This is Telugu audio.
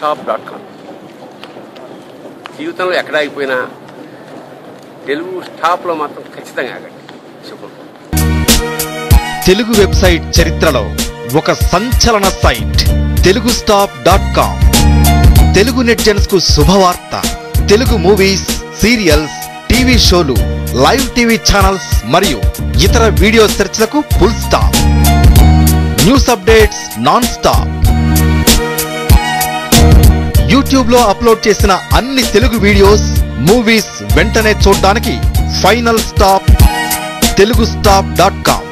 స్టాప్ డాట్ కామ్ జీవితంలో ఎక్కడ ఆగిపోయినా తెలుగు స్టాప్లో మాత్రం ఖచ్చితంగా ఆగండి శుభం తెలుగు వెబ్సైట్ చరిత్రలో ఒక సంచలన site Telugu stop dot com Telugu netizens కు శుభవార్త తెలుగు మూవీస్ సీరియల్స్ టీవీ షోలు లైవ్ టీవీ ఛానల్స్ మరియు ఇతర వీడియో సెర్చ్లకు full stop news updates non stop YouTube లో అప్లోడ్ చేసిన అన్ని తెలుగు వీడియోస్ మూవీస్ వెంటనే చూడడానికి final stop Telugu stop dot com